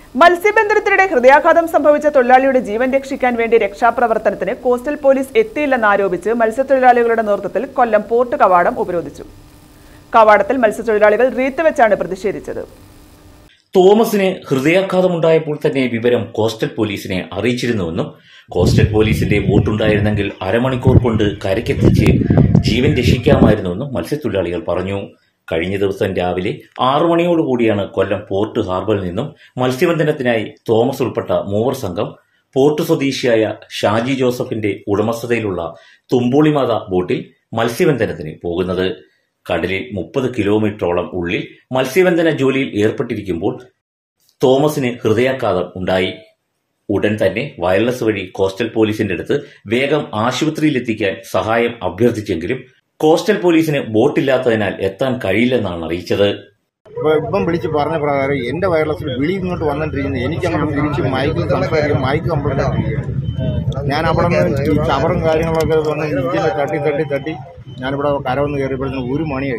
മത്സ്യബന്ധനത്തിനിടെ ഹൃദയാഘാതം സംഭവിച്ച തൊഴിലാളിയുടെ ജീവൻ രക്ഷിക്കാൻ വേണ്ടി രക്ഷാപ്രവർത്തനത്തിന് കോസ്റ്റൽ പോലീസ് എത്തിയില്ലെന്നാരോപിച്ച് മത്സ്യത്തൊഴിലാളികളുടെ നേതൃത്വത്തിൽ കൊല്ലം പോർട്ട് കവാടം ഉപരോധിച്ചു കവാടത്തിൽ മത്സ്യത്തൊഴിലാളികൾ റീത്ത് വെച്ചാണ് പ്രതിഷേധിച്ചത് തോമസിന് ഹൃദയാഘാതമുണ്ടായപ്പോൾ തന്നെ വിവരം കോസ്റ്റൽ പോലീസിനെ അറിയിച്ചിരുന്നുവെന്നും കോസ്റ്റൽ പോലീസിന്റെ ബോട്ടുണ്ടായിരുന്നെങ്കിൽ അരമണിക്കൂർ കൊണ്ട് കരയ്ക്കെത്തിച്ച് ജീവൻ രക്ഷിക്കാമായിരുന്നുവെന്നും മത്സ്യത്തൊഴിലാളികൾ പറഞ്ഞു കഴിഞ്ഞ ദിവസം രാവിലെ ആറു മണിയോടുകൂടിയാണ് കൊല്ലം പോർട്ട് ഹാർബറിൽ നിന്നും മത്സ്യബന്ധനത്തിനായി തോമസ് ഉൾപ്പെട്ട മൂവർ സംഘം പോർട്ട് സ്വദേശിയായ ഷാജി ജോസഫിന്റെ ഉടമസ്ഥതയിലുള്ള തുമ്പോളിമാത ബോട്ടിൽ മത്സ്യബന്ധനത്തിന് പോകുന്നത് കടലിൽ മുപ്പത് കിലോമീറ്ററോളം ഉള്ളിൽ മത്സ്യബന്ധന ജോലിയിൽ ഏർപ്പെട്ടിരിക്കുമ്പോൾ തോമസിന് ഹൃദയാഘാതം ഉണ്ടായി ഉടൻ തന്നെ വയർലെസ് വഴി കോസ്റ്റൽ പോലീസിന്റെ അടുത്ത് വേഗം ആശുപത്രിയിലെത്തിക്കാൻ സഹായം അഭ്യർത്ഥിച്ചെങ്കിലും കോസ്റ്റൽ പോലീസിന് ബോട്ടില്ലാത്തതിനാൽ എത്താൻ കഴിയില്ലെന്നാണ് അറിയിച്ചത് ഇപ്പൊ ഇപ്പം വിളിച്ച് പറഞ്ഞ പ്രകാരം എന്റെ വയർലെസ്സിൽ വിളി ഇങ്ങോട്ട് വന്നിട്ടിരിക്കുന്നത് എനിക്ക് അങ്ങോട്ട് തിരിച്ച് മൈക്കിൽ സംസാരിക്കും മൈക്ക് കംപ്ലൈന്റ് ആക്കിയിരിക്കുകയാണ് ഞാൻ അവിടെ നിന്ന് ഈ ചവറും കാര്യങ്ങളൊക്കെ വന്ന് ഇഞ്ചിനെ തട്ടി തട്ടി തട്ടി ഞാനിവിടെ കരവന്ന് കയറിയപ്പോഴത്തേന് ഒരു മണിയായി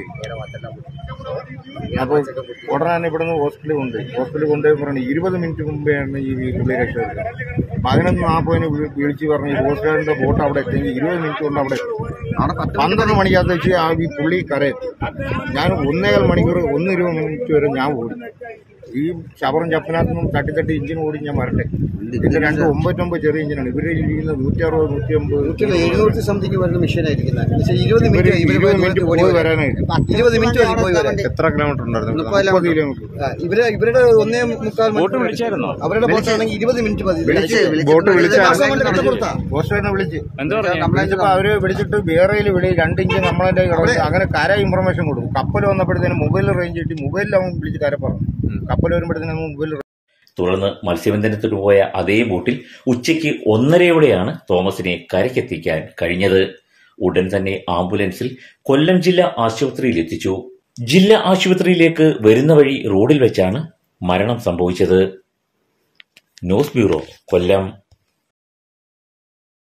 അപ്പോൾ ഉടനെ തന്നെ ഇവിടെ നിന്ന് ഹോസ്പിറ്റലിൽ കൊണ്ട് ഹോസ്പിറ്റലിൽ കൊണ്ടുപോയി പറഞ്ഞു ഇരുപത് മിനിറ്റ് മുമ്പെയാണ് ഈ പുള്ളി രക്ഷപ്പെട്ടത് പതിനൊന്ന് നാൽപ്പതിന് വിളി- വിളിച്ച് പറഞ്ഞു ഈ ഹോസ്പിറ്റലിന്റെ ബോട്ട് അവിടെ എത്തി ഇരുപത് മിനിറ്റ് കൊണ്ട് അവിടെ എത്തി. പന്ത്രണ്ട് മണിക്കകത്ത് വെച്ച് ആ ഈ പുള്ളി കരയെത്തി ഞാൻ ഒന്നേകാൽ മണിക്കൂർ ഒന്ന് ഇരുപത് മിനിറ്റ് വരെ ഞാൻ ഓടി ഈ ചവറും ചപ്പനകത്തുനിന്നും തട്ടി തട്ടി ഇഞ്ചിൻ ഓടി ഞാൻ വരട്ടെ പിന്നെ രണ്ട് ഒമ്പത്തൊമ്പത് ചെറിയ ഇഞ്ചിനാണ് ഇവര് ഇരിക്കുന്നത് നൂറ്റി അറുപത് നൂറ്റി അമ്പത് നൂറ്റിയുള്ള എഴുന്നൂറ്റി സംതിങ് വരുന്ന മെഷീനായിരിക്കുന്നത് പക്ഷേ ഇരുപത് ഇവര് മിനിറ്റ് ഇവര് ഇരുപത് പോയി മിനിറ്റ് ഓടി പോയി വരാൻ. വരാനായിട്ട് ഇരുപത് മിനിറ്റ് മതി പോയി വരാൻ എത്ര കിലോമീറ്റർ ഉണ്ടായിരുന്നു മുപ്പത് മുപ്പത് കിലോമീറ്റർ ആ, ഇവര് ഇവരുടെ ഒന്നേ മുക്കാൽ മണിക്കൂർ അവരുടെ ബോട്ട് ആണെങ്കിൽ ഇരുപത് മിനിറ്റ് മതി വിളിച്ച് ബോട്ട് വിളിച്ച് മാസം കൊണ്ട് കഷ്ടപ്പെടുത്താ. പോസ്റ്റുകാരനെ വിളിച്ച് കംപ്ലൈന്റ് വിളിച്ചപ്പോ അവര് വിളിച്ചിട്ട് വേറെയിൽ വിളി രണ്ട് ഇഞ്ച് നമ്മളെ കിടന്ന് അങ്ങനെ കര ഇൻഫർമേഷൻ കൊടുക്കും കപ്പൽ വന്നപ്പോഴത്തേനും മൊബൈൽ റേഞ്ച് കിട്ടി മൊബൈലിൽ അവൻ വിളിച്ച് കര പറഞ്ഞു കപ്പൽ വരുമ്പോഴത്തേനും മൊബൈൽ തുടർന്ന് മത്സ്യബന്ധനത്തിന് പോയ അതേ ബോട്ടിൽ ഉച്ചയ്ക്ക് ഒന്നരയോടെയാണ് തോമസിനെ കരയ്ക്കെത്തിക്കാൻ കഴിഞ്ഞത് ഉടൻ തന്നെ ആംബുലൻസിൽ കൊല്ലം ജില്ലാ ആശുപത്രിയിൽ എത്തിച്ചു ജില്ലാ ആശുപത്രിയിലേക്ക് വരുന്ന വഴി റോഡിൽ വെച്ചാണ് മരണം സംഭവിച്ചത് ന്യൂസ് ബ്യൂറോ കൊല്ലം